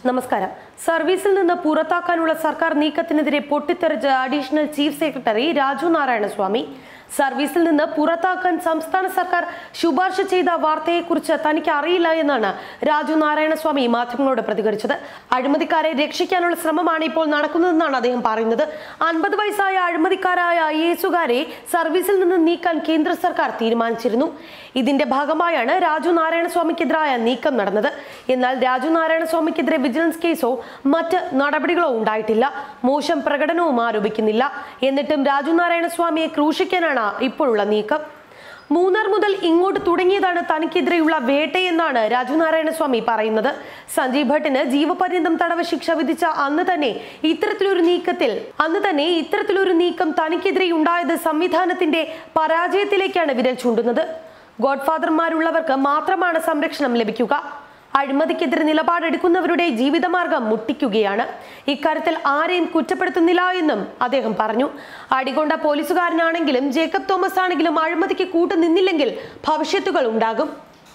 നമസ്കാരം സർവീസിൽ നിന്ന് പുറത്താക്കാനുള്ള സർക്കാർ നീക്കത്തിനെതിരെ പൊട്ടിത്തെറിച്ച additional chief secretary Raju Narayanaswamy സർവീസിൽ നിന്ന് പുറത്താക്കാൻ സംസ്ഥാന സർക്കാർ ശുപാർശ ചെയ്ത വാർത്തയെക്കുറിച്ച് തനിക്ക് അറിയില്ല എന്നാണ് രാജു നാരായണസ്വാമി മാധ്യമങ്ങളോട് പ്രതികരിച്ചത് അഴിമതിക്കാരെ രക്ഷിക്കാനുള്ള ശ്രമമാണ് ഇപ്പോൾ നടക്കുന്നതെന്നാണ് അദ്ദേഹം പറയുന്നത് അൻപത് വയസ്സായ അഴിമതിക്കാരായ ഐ എസുകാരെ സർവീസിൽ നിന്ന് നീക്കാൻ കേന്ദ്ര സർക്കാർ തീരുമാനിച്ചിരുന്നു ഇതിന്റെ ഭാഗമായാണ് രാജു നാരായണസ്വാമിക്കെതിരായ നീക്കം നടന്നത് എന്നാൽ രാജു നാരായണസ്വാമിക്കെതിരെ വിജിലൻസ് കേസോ മറ്റ് നടപടികളോ ഉണ്ടായിട്ടില്ല മോശം പ്രകടനവും ആരോപിക്കുന്നില്ല എന്നിട്ടും രാജു നാരായണസ്വാമിയെ ക്രൂശിക്കാനാണ് ഇപ്പോഴുള്ള നീക്കം മൂന്നാർ മുതൽ ഇങ്ങോട്ട് തുടങ്ങിയതാണ് തനിക്കെതിരെയുള്ള വേട്ടയെന്നാണ് രാജു നാരായണസ്വാമി പറയുന്നത് സഞ്ജയ് ഭട്ടിന് ജീവപര്യന്തം തടവ് ശിക്ഷ വിധിച്ച അന്ന് തന്നെ ഇത്തരത്തിലൊരു നീക്കത്തിൽ അന്ന് തന്നെ ഇത്തരത്തിലൊരു നീക്കം തനിക്കെതിരെ ഉണ്ടായത് സംവിധാനത്തിന്റെ പരാജയത്തിലേക്കാണ് വിരൽ ചൂണ്ടുന്നത് ഗോഡ്ഫാദർമാരുള്ളവർക്ക് മാത്രമാണ് സംരക്ഷണം ലഭിക്കുക അഴിമതിക്കെതിരെ നിലപാടെടുക്കുന്നവരുടെ ജീവിതമാർഗം മുട്ടിക്കുകയാണ് ഇക്കാര്യത്തിൽ ആരെയും കുറ്റപ്പെടുത്തുന്നില്ല എന്നും അദ്ദേഹം പറഞ്ഞു അടികൊണ്ട പോലീസുകാരനാണെങ്കിലും ജേക്കബ് തോമസ് ആണെങ്കിലും അഴിമതിക്ക് കൂട്ടുനിന്നില്ലെങ്കിൽ ഭവിഷ്യത്തുകൾ ഉണ്ടാകും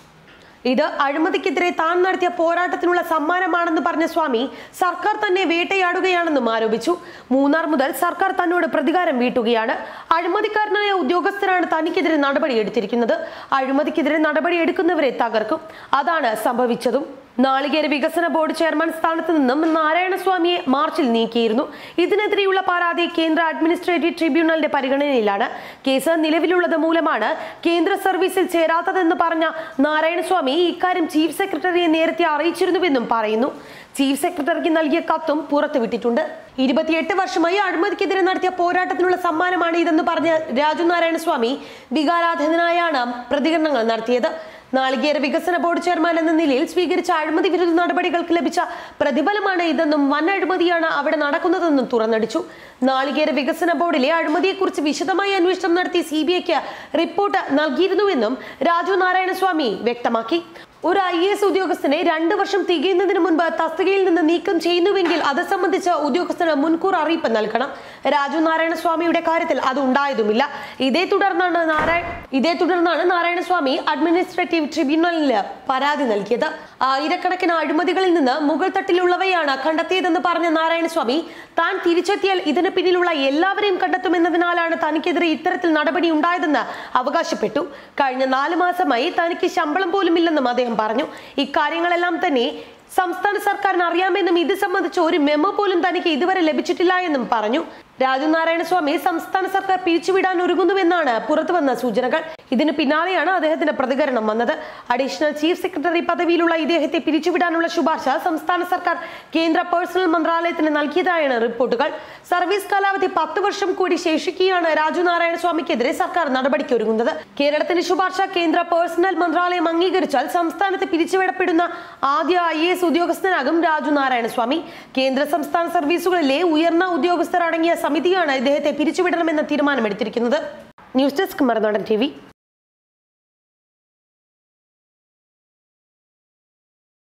ഇത് അഴിമതിക്കെതിരെ താൻ നടത്തിയ പോരാട്ടത്തിനുള്ള സമ്മാനമാണെന്ന് പറഞ്ഞ സ്വാമി സർക്കാർ തന്നെ വേട്ടയാടുകയാണെന്നും ആരോപിച്ചു മൂന്നാർ മുതൽ സർക്കാർ തന്നോട് പ്രതികാരം വീട്ടുകയാണ് അഴിമതിക്കാരനായ ഉദ്യോഗസ്ഥരാണ് തനിക്കെതിരെ നടപടിയെടുത്തിരിക്കുന്നത് അഴിമതിക്കെതിരെ നടപടിയെടുക്കുന്നവരെ തകർക്കും അതാണ് സംഭവിച്ചതും നാളികേര വികസന ബോർഡ് ചെയർമാൻ സ്ഥാനത്ത് നിന്നും നാരായണസ്വാമിയെ മാർച്ചിൽ നീക്കിയിരുന്നു ഇതിനെതിരെയുള്ള പരാതി കേന്ദ്ര അഡ്മിനിസ്ട്രേറ്റീവ് ട്രിബ്യൂണലിന്റെ പരിഗണനയിലാണ് കേസ് നിലവിലുള്ളത് മൂലമാണ് കേന്ദ്ര സർവീസിൽ ചേരാത്തതെന്ന് പറഞ്ഞ നാരായണസ്വാമി ഇക്കാര്യം ചീഫ് സെക്രട്ടറിയെ നേരത്തെ അറിയിച്ചിരുന്നുവെന്നും പറയുന്നു ചീഫ് സെക്രട്ടറിക്ക് നൽകിയ കത്തും പുറത്തുവിട്ടിട്ടുണ്ട് ഇരുപത്തിയെട്ട് വർഷമായി അഴിമതിക്കെതിരെ നടത്തിയ പോരാട്ടത്തിനുള്ള സമ്മാനമാണ് ഇതെന്ന് പറഞ്ഞ രാജു നാരായണസ്വാമി വികാരാധീനനായാണ് പ്രതികരണങ്ങൾ നടത്തിയത് നാളികേര വികസന ബോർഡ് ചെയർമാൻ എന്ന നിലയിൽ സ്വീകരിച്ച അഴിമതി വിരുദ്ധ നടപടികൾക്ക് ലഭിച്ച പ്രതിഫലമാണ് ഇതെന്നും വൻ അഴിമതിയാണ് അവിടെ നടക്കുന്നതെന്നും തുറന്നടിച്ചു നാളികേര വികസന ബോർഡിലെ അഴിമതിയെക്കുറിച്ച് വിശദമായി അന്വേഷണം നടത്തി സി ബി ഐക്ക് റിപ്പോർട്ട് നൽകിയിരുന്നുവെന്നും രാജു നാരായണസ്വാമി വ്യക്തമാക്കി ഒരു ഐ എസ് ഉദ്യോഗസ്ഥനെ രണ്ടു വർഷം തികയുന്നതിന് മുൻപ് തസ്തികയിൽ നിന്ന് നീക്കം ചെയ്യുന്നുവെങ്കിൽ അത് സംബന്ധിച്ച് ഉദ്യോഗസ്ഥന് മുൻകൂർ അറിയിപ്പ് നൽകണം രാജു നാരായണസ്വാമിയുടെ കാര്യത്തിൽ അത് ഉണ്ടായതുമില്ല ഇതേ തുടർന്നാണ് നാരായണ ഇതേ തുടർന്നാണ് നാരായണസ്വാമി അഡ്മിനിസ്ട്രേറ്റീവ് ട്രിബ്യൂണലിന് പരാതി നൽകിയത് ആയിരക്കണക്കിന് അഴിമതികളിൽ നിന്ന് മുകൾ തട്ടിലുള്ളവയാണ് കണ്ടെത്തിയതെന്ന് പറഞ്ഞ നാരായണസ്വാമി താൻ തിരിച്ചെത്തിയാൽ ഇതിന് പിന്നിലുള്ള എല്ലാവരെയും കണ്ടെത്തുമെന്നതിനാലാണ് തനിക്കെതിരെ ഇത്തരത്തിൽ നടപടി ഉണ്ടായതെന്ന് അവകാശപ്പെട്ടു കഴിഞ്ഞ നാല് മാസമായി തനിക്ക് ശമ്പളം പോലും ഇല്ലെന്നും അദ്ദേഹം പറഞ്ഞു ഇക്കാര്യങ്ങളെല്ലാം തന്നെ സംസ്ഥാന സർക്കാരിന് അറിയാമെന്നും ഇത് സംബന്ധിച്ച് ഒരു മെമ്മോ പോലും തനിക്ക് ഇതുവരെ ലഭിച്ചിട്ടില്ല എന്നും പറഞ്ഞു രാജു നാരായണസ്വാമി സംസ്ഥാന സർക്കാർ പിരിച്ചുവിടാൻ ഒരുങ്ങുന്നുവെന്നാണ് പുറത്തുവന്ന സൂചനകൾ ഇതിന് പിന്നാലെയാണ് അദ്ദേഹത്തിന്റെ പ്രതികരണം വന്നത് അഡീഷണൽ ചീഫ് സെക്രട്ടറി പദവിയിലുള്ള ഇദ്ദേഹത്തെ പിരിച്ചുവിടാനുള്ള ശുപാർശ സംസ്ഥാന സർക്കാർ കേന്ദ്ര പേഴ്സണൽ മന്ത്രാലയത്തിന് നൽകിയതായാണ് റിപ്പോർട്ടുകൾ സർവീസ് കാലാവധി പത്ത് വർഷം കൂടി ശേഷിക്കുകയാണ് രാജു നാരായണസ്വാമിക്കെതിരെ സർക്കാർ നടപടിക്ക് ഒരുങ്ങുന്നത് കേരളത്തിന്റെ ശുപാർശ കേന്ദ്ര പേഴ്സണൽ മന്ത്രാലയം അംഗീകരിച്ചാൽ സംസ്ഥാനത്ത് പിരിച്ചുവിടപ്പെടുന്ന ആദ്യ ഐ എസ് ഉദ്യോഗസ്ഥനാകും രാജു നാരായണസ്വാമി കേന്ദ്ര സംസ്ഥാന സർവീസുകളിലെ ഉയർന്ന ഉദ്യോഗസ്ഥർ അടങ്ങിയ സമിതിയാണ് ഇദ്ദേഹത്തെ പിരിച്ചുവിടണമെന്ന തീരുമാനമെടുത്തിരിക്കുന്നത് ന്യൂസ് ഡെസ്ക് മറുനാടൻ ടി